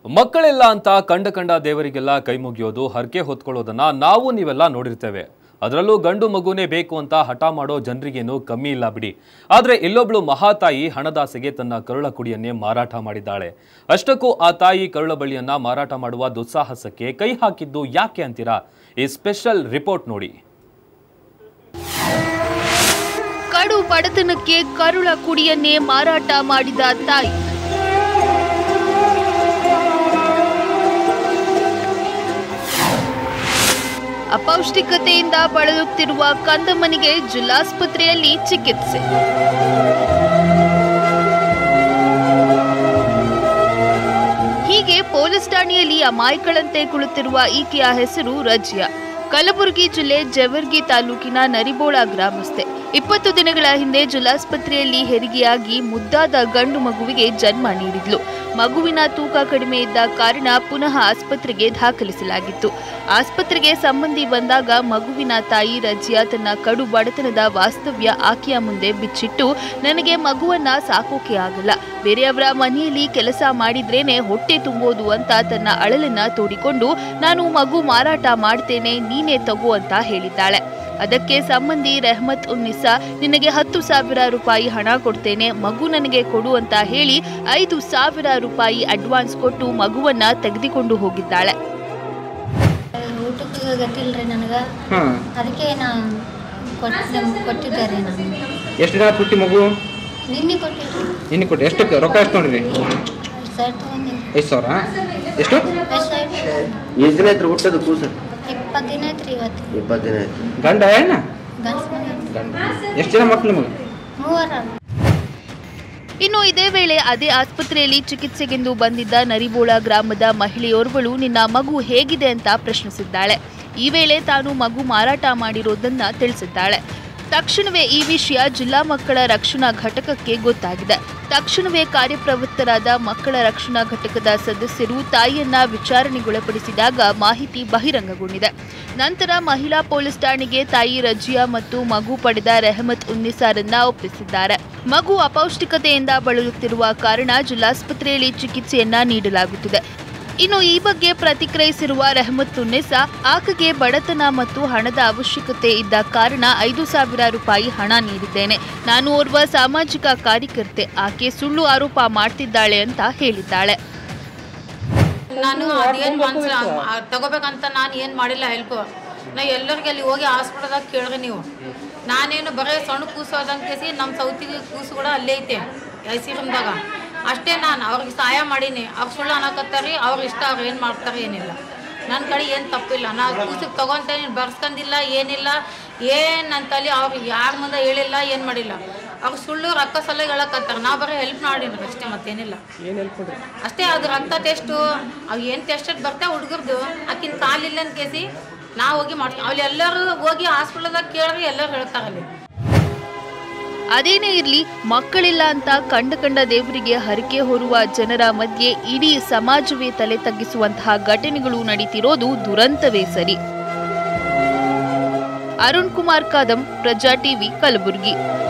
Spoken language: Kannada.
ಮಕ್ಕಳಿಲ್ಲ ಅಂತ ಕಂಡ ಕಂಡ ದೇವರಿಗೆಲ್ಲ ಕೈ ಮುಗಿಯೋದು ಹರಕೆ ಹೊತ್ಕೊಳ್ಳೋದನ್ನ ನಾವು ನೀವೆಲ್ಲ ನೋಡಿರ್ತೇವೆ ಅದರಲ್ಲೂ ಗಂಡು ಮಗುನೇ ಬೇಕು ಅಂತ ಹಠ ಮಾಡೋ ಜನರಿಗೇನು ಕಮ್ಮಿ ಇಲ್ಲ ಬಿಡಿ ಆದ್ರೆ ಇಲ್ಲೊಬ್ಳು ಮಹಾತಾಯಿ ಹಣದಾಸೆಗೆ ತನ್ನ ಕರುಳ ಕುಡಿಯನ್ನೇ ಮಾರಾಟ ಮಾಡಿದ್ದಾಳೆ ಅಷ್ಟಕ್ಕೂ ಆ ತಾಯಿ ಕರುಳ ಬಳ್ಳಿಯನ್ನ ಮಾರಾಟ ಮಾಡುವ ದುಸ್ಸಾಹಸಕ್ಕೆ ಕೈ ಹಾಕಿದ್ದು ಯಾಕೆ ಅಂತೀರಾ ಈ ಸ್ಪೆಷಲ್ ರಿಪೋರ್ಟ್ ನೋಡಿ ಕಡು ಬಡತನಕ್ಕೆ ಕರುಳ ಕುಡಿಯನ್ನೇ ಮಾರಾಟ ಮಾಡಿದ ತಾಯಿ ಅಪೌಷ್ಟಿಕತೆಯಿಂದ ಬಳಲುತ್ತಿರುವ ಕಂದಮ್ಮನಿಗೆ ಜಿಲ್ಲಾಸ್ಪತ್ರೆಯಲ್ಲಿ ಚಿಕಿತ್ಸೆ ಹೀಗೆ ಪೊಲೀಸ್ ಠಾಣೆಯಲ್ಲಿ ಅಮಾಯಕಳಂತೆ ಕುಳಿತಿರುವ ಈಕೆಯ ಹೆಸರು ರಜಿಯಾ ಕಲಬುರಗಿ ಜಿಲ್ಲೆ ಜವರ್ಗಿ ತಾಲೂಕಿನ ನರಿಬೋಳ ಗ್ರಾಮಸ್ಥೆ ಇಪ್ಪತ್ತು ದಿನಗಳ ಹಿಂದೆ ಜಿಲ್ಲಾಸ್ಪತ್ರೆಯಲ್ಲಿ ಹೆರಿಗೆಯಾಗಿ ಮುದ್ದಾದ ಗಂಡು ಮಗುವಿಗೆ ಜನ್ಮ ನೀಡಿದ್ಲು ಮಗುವಿನ ತೂಕ ಕಡಿಮೆ ಇದ್ದ ಕಾರಣ ಪುನಃ ಆಸ್ಪತ್ರೆಗೆ ದಾಖಲಿಸಲಾಗಿತ್ತು ಆಸ್ಪತ್ರೆಗೆ ಸಂಬಂಧಿ ಬಂದಾಗ ಮಗುವಿನ ತಾಯಿ ರಜಿಯಾ ತನ್ನ ಕಡು ಬಡತನದ ವಾಸ್ತವ್ಯ ಆಕೆಯ ಮುಂದೆ ಬಿಚ್ಚಿಟ್ಟು ನನಗೆ ಮಗುವನ್ನ ಸಾಕೋಕೆ ಆಗಲ್ಲ ಬೇರೆಯವರ ಮನೆಯಲ್ಲಿ ಕೆಲಸ ಮಾಡಿದ್ರೇನೆ ಹೊಟ್ಟೆ ತುಂಬೋದು ಅಂತ ತನ್ನ ಅಳಲನ್ನ ತೋಡಿಕೊಂಡು ನಾನು ಮಗು ಮಾರಾಟ ಮಾಡ್ತೇನೆ ನೀನೇ ತಗೋ ಅಂತ ಹೇಳಿದ್ದಾಳೆ ಅದಕ್ಕೆ ಸಂಬಂಧಿ ರೆಹಮತ್ ಉನ್ನಿಸಾ ನಿನಗೆ ಹತ್ತು ಸಾವಿರ ರೂಪಾಯಿ ಹಣ ಕೊಡ್ತೇನೆ ಮಗು ನನಗೆ ಕೊಡು ಅಂತ ಹೇಳಿ ಐದು ಸಾವಿರ ರೂಪಾಯಿ ಅಡ್ವಾನ್ಸ್ ಕೊಟ್ಟು ಮಗುವನ್ನ ತೆಗೆದುಕೊಂಡು ಹೋಗಿದ್ದಾಳೆ ಊಟಕ್ಕೆ ಗಟ್ಟಿಲ್ರಿ ನನಗೆ ಹಾಂ ಅದಕ್ಕೆ ನಾನು ಕೊಟ್ಟು ಕೊಟ್ಟಿದ್ದೆ ರೀ ನಾನು ಎಷ್ಟು ದಿನ ಪುಟ್ಟಿ ಮಗು ನಿನ್ನೆ ಕೊಟ್ಟಿದ್ರಿ ಇನ್ನು ಕೊಟ್ಟು ಎಷ್ಟಕ್ಕೆ ರೊಕ್ಕ ಎಷ್ಟು ನೋಡಿರಿ ಶರ್ಟ್ ತೊಗೊಂಡಿನಿ ಐದು ಸಾವಿರ ಎಷ್ಟು ಎಷ್ಟು ಶರ್ಟ್ ಎಷ್ಟು ದಿನ ಆಯ್ತು ಹುಟ್ಟೋದು ಕೂಸು ಇಪ್ಪತ್ತು ದಿನ ಆಯ್ತು ರೀ ಇವತ್ತು ಇಪ್ಪತ್ತು ದಿನ ಆಯ್ತು ಗಂಡ ಏನ ಗಂಡ್ಸ್ ಮನೆ ಗಂಡ ಎಷ್ಟು ಜನ ಮಕ್ಳು ನಿಮಗೆ ಮೂವರ ಇನ್ನು ಇದೇ ವೇಳೆ ಅದೇ ಆಸ್ಪತ್ರೆಯಲ್ಲಿ ಚಿಕಿತ್ಸೆಗೆಂದು ಬಂದಿದ್ದ ನರಿಬೋಳ ಗ್ರಾಮದ ಮಹಿಳೆಯೋರ್ವಳು ನಿನ್ನ ಮಗು ಹೇಗಿದೆ ಅಂತ ಪ್ರಶ್ನಿಸಿದ್ದಾಳೆ ಈ ವೇಳೆ ತಾನು ಮಗು ಮಾರಾಟ ಮಾಡಿರೋದನ್ನ ತಿಳಿಸಿದ್ದಾಳೆ ತಕ್ಷಣವೇ ಈ ವಿಷಯ ಜಿಲ್ಲಾ ಮಕ್ಕಳ ರಕ್ಷಣಾ ಘಟಕಕ್ಕೆ ಗೊತ್ತಾಗಿದೆ ತಕ್ಷಣವೇ ಕಾರ್ಯಪ್ರವೃತ್ತರಾದ ಮಕ್ಕಳ ರಕ್ಷಣಾ ಘಟಕದ ಸದಸ್ಯರು ತಾಯಿಯನ್ನ ವಿಚಾರಣೆಗೊಳಪಡಿಸಿದಾಗ ಮಾಹಿತಿ ಬಹಿರಂಗಗೊಂಡಿದೆ ನಂತರ ಮಹಿಳಾ ಪೊಲೀಸ್ ಠಾಣೆಗೆ ತಾಯಿ ರಜಿಯಾ ಮತ್ತು ಮಗು ಪಡೆದ ರೆಹಮತ್ ಉನ್ನಿಸಾರನ್ನ ಒಪ್ಪಿಸಿದ್ದಾರೆ ಮಗು ಅಪೌಷ್ಟಿಕತೆಯಿಂದ ಬಳಲುತ್ತಿರುವ ಕಾರಣ ಜಿಲ್ಲಾಸ್ಪತ್ರೆಯಲ್ಲಿ ಚಿಕಿತ್ಸೆಯನ್ನ ನೀಡಲಾಗುತ್ತಿದೆ ಇನ್ನು ಈ ಬಗ್ಗೆ ಪ್ರತಿಕ್ರಿಯಿಸಿರುವ ರೆಹಮತ್ ಉನ್ನಿಸಾ ಆಕೆಗೆ ಬಡತನ ಮತ್ತು ಹಣದ ಅವಶ್ಯಕತೆ ಇದ್ದ ಕಾರಣ ಐದು ಸಾವಿರ ರೂಪಾಯಿ ಹಣ ನೀಡಿದ್ದೇನೆ ನಾನು ಓರ್ವ ಸಾಮಾಜಿಕ ಕಾರ್ಯಕರ್ತೆ ಆಕೆ ಸುಳ್ಳು ಆರೋಪ ಮಾಡ್ತಿದ್ದಾಳೆ ಅಂತ ಹೇಳಿದ್ದಾಳೆ ನಾನು ಅದೇನು ಮನ್ಸ ಆ- ತಗೋಬೇಕಂತ ನಾನು ಏನು ಮಾಡಿಲ್ಲ ಹೆಲ್ಪ್ ನಾ ಎಲ್ಲರಿಗೆ ಅಲ್ಲಿ ಹೋಗಿ ಹಾಸ್ಪಿಟಲ್ದಾಗ ಕೇಳ್ರಿ ನೀವು ನಾನೇನು ಬರೀ ಸಣ್ಣ ಕೂಸು ಅದಂಗೆ ಕೇಸಿ ನಮ್ಮ ಸೌತಿಗೆ ಕೂಸು ಕೂಡ ಅಲ್ಲೇ ಐತೆ ಐ ಸಿ ರೂಮ್ದಾಗ ಅಷ್ಟೇ ನಾನು ಅವ್ರಿಗೆ ಸಹಾಯ ಮಾಡೀನಿ ಅವ್ರು ಸುಳ್ಳು ಅನ್ನಕತ್ತಾರಿ ಅವ್ರು ಇಷ್ಟ ಅವ್ರು ಏನು ಮಾಡ್ತಾರೆ ಏನಿಲ್ಲ ನನ್ನ ಕಡೆ ಏನು ತಪ್ಪಿಲ್ಲ ನಾ ಕೂಸಿಗೆ ತಗೊಂತೇನೆ ಬರ್ಸ್ಕೊಂಡಿಲ್ಲ ಏನಿಲ್ಲ ಏನು ಅಂತಲ್ಲಿ ಅವ್ರು ಯಾರ ಮುಂದೆ ಹೇಳಿಲ್ಲ ಏನು ಮಾಡಿಲ್ಲ ಅವ್ರು ಸುಳ್ಳು ರೊಕ್ಕ ಸಲ ಹೇಳಕತ್ತಾರ ನಾ ಬರೀ ಹೆಲ್ಪ್ ಮಾಡೀನಿ ಅಷ್ಟೇ ಮತ್ತೇನಿಲ್ಲ ಅಷ್ಟೇ ಅದು ರಕ್ತ ಟೆಸ್ಟು ಅವು ಏನು ಟೆಸ್ಟ್ ಬರ್ತಾವೆ ಹುಡುಗರ್ದು ಆಕಿನ ಕಾಲಿಲ್ಲ ಅಂತ ಕೇಸಿ ನಾ ಹೋಗಿ ಮಾಡ್ತೀವಿ ಅಲ್ಲಿ ಎಲ್ಲರೂ ಹೋಗಿ ಹಾಸ್ಪಿಟಲ್ದಾಗ ಕೇಳ್ರಿ ಎಲ್ಲರೂ ಹೇಳ್ತಾರೆ ಅಲ್ಲಿ ಅದೇನೇ ಇರ್ಲಿ ಮಕ್ಕಳಿಲ್ಲ ಅಂತ ಕಂಡ ಕಂಡ ದೇವರಿಗೆ ಹರಕೆ ಹೊರುವ ಜನರ ಮಧ್ಯೆ ಇಡೀ ಸಮಾಜವೇ ತಲೆ ತಗ್ಗಿಸುವಂತಹ ಘಟನೆಗಳು ನಡೀತಿರೋದು ದುರಂತವೇ ಸರಿ ಅರುಣ್ ಕುಮಾರ್ ಕದಂ ಪ್ರಜಾ ಟಿವಿ ಕಲಬುರಗಿ